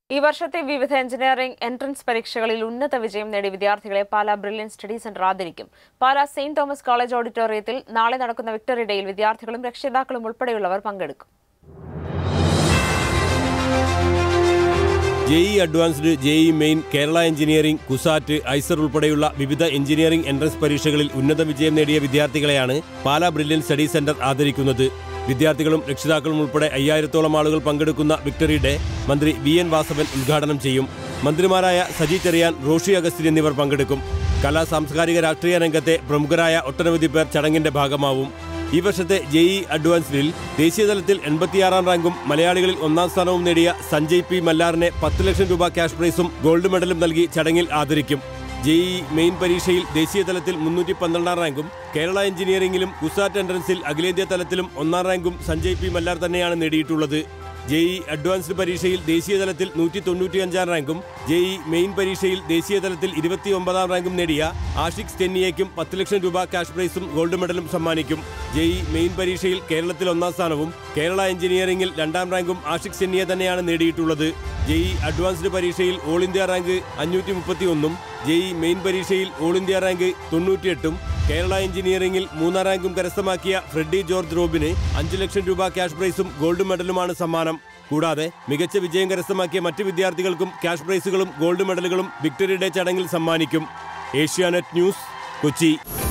ഈ വർഷത്തെ വിവിധ എഞ്ചിനീയറിംഗ് എൻട്രൻസ് പരീക്ഷകളിൽ ഉന്നത വിജയം നേടിയ വിദ്യാർത്ഥികളെ പാലാ ബ്രില്യൻ സ്റ്റഡി സെന്റർ ആദരിക്കും പാലാ സെയിന്റ് തോമസ് കോളേജ് ഓഡിറ്റോറിയത്തിൽ നാളെ നടക്കുന്ന വിക്ടറി ഡേയിൽ വിദ്യാർത്ഥികളും രക്ഷിതാക്കളും ഉൾപ്പെടെയുള്ളവർ പങ്കെടുക്കും JEE advanced JEE main Kerala engineering CUSAT IISER ഉൾപ്പെടെയുള്ള വിവിധ എഞ്ചിനീയറിംഗ് എൻട്രൻസ് പരീക്ഷകളിൽ ഉന്നത വിജയം നേടിയ വിദ്യാർത്ഥികളെയാണ് പാലാ ബ്രില്യൻ സ്റ്റഡി സെന്റർ ആദരിക്കുന്നത് വിദ്യാർത്ഥികളും രക്ഷിതാക്കളും ഉൾപ്പെടെ അയ്യായിരത്തോളം ആളുകൾ പങ്കെടുക്കുന്ന വിക്ടറി ഡേ മന്ത്രി വി എൻ വാസവൻ ഉദ്ഘാടനം ചെയ്യും മന്ത്രിമാരായ സജി ചെറിയാൻ റോഷി അഗസ്റ്റിൻ എന്നിവർ പങ്കെടുക്കും കലാ സാംസ്കാരിക രാഷ്ട്രീയ രംഗത്തെ പ്രമുഖരായ ഒട്ടനവധി പേർ ചടങ്ങിന്റെ ഭാഗമാവും ഈ വർഷത്തെ ജെഇ അഡ്വാൻസ്ഡിൽ ദേശീയതലത്തിൽ എൺപത്തിയാറാം റാങ്കും മലയാളികളിൽ ഒന്നാം സ്ഥാനവും നേടിയ സഞ്ജയ് പി മല്ലാറിനെ പത്ത് ലക്ഷം രൂപ ക്യാഷ് പ്രൈസും ഗോൾഡ് മെഡലും നൽകി ചടങ്ങിൽ ആദരിക്കും ജെഇ മെയിൻ പരീക്ഷയിൽ ദേശീയതലത്തിൽ മുന്നൂറ്റി പന്ത്രണ്ടാം റാങ്കും കേരള എഞ്ചിനീയറിംഗിലും കുസാറ്റ് എൻട്രൻസിൽ അഖിലേന്ത്യാ തലത്തിലും ഒന്നാം റാങ്കും സഞ്ജയ് പി മല്ലാർ തന്നെയാണ് നേടിയിട്ടുള്ളത് ജെഇ അഡ്വാൻസ്ഡ് പരീക്ഷയിൽ ദേശീയതലത്തിൽ നൂറ്റി തൊണ്ണൂറ്റിയഞ്ചാം റാങ്കും ജെഇ മെയിൻ പരീക്ഷയിൽ ദേശീയതലത്തിൽ ഇരുപത്തി ഒമ്പതാം റാങ്കും നേടിയ ആഷിഖ് സ്റ്റെന്നിയയ്ക്കും പത്ത് ലക്ഷം രൂപ ക്യാഷ് പ്രൈസും ഗോൾഡ് മെഡലും സമ്മാനിക്കും ജെഇ മെയിൻ പരീക്ഷയിൽ കേരളത്തിൽ ഒന്നാം സ്ഥാനവും കേരള എഞ്ചിനീയറിംഗിൽ രണ്ടാം റാങ്കും ആഷിഖ് സെന്നിയ തന്നെയാണ് നേടിയിട്ടുള്ളത് ജെഇ അഡ്വാൻസ്ഡ് പരീക്ഷയിൽ ഓൾ ഇന്ത്യ റാങ്ക് അഞ്ഞൂറ്റി മുപ്പത്തി ഒന്നും ജെഇ മെയിൻ പരീക്ഷയിൽ ഓൾ ഇന്ത്യ റാങ്ക് തൊണ്ണൂറ്റിയെട്ടും കേരള എഞ്ചിനീയറിംഗിൽ മൂന്നാം റാങ്കും കരസ്ഥമാക്കിയ ഫ്രെഡി ജോർജ് റോബിന് അഞ്ച് ലക്ഷം രൂപ ക്യാഷ് പ്രൈസും ഗോൾഡ് മെഡലുമാണ് സമ്മാനം കൂടാതെ മികച്ച വിജയം കരസ്ഥമാക്കിയ മറ്റ് വിദ്യാർത്ഥികൾക്കും ക്യാഷ് പ്രൈസുകളും ഗോൾഡ് മെഡലുകളും വിക്ടറി ഡേ ചടങ്ങിൽ സമ്മാനിക്കും ഏഷ്യാനെറ്റ് ന്യൂസ് കൊച്ചി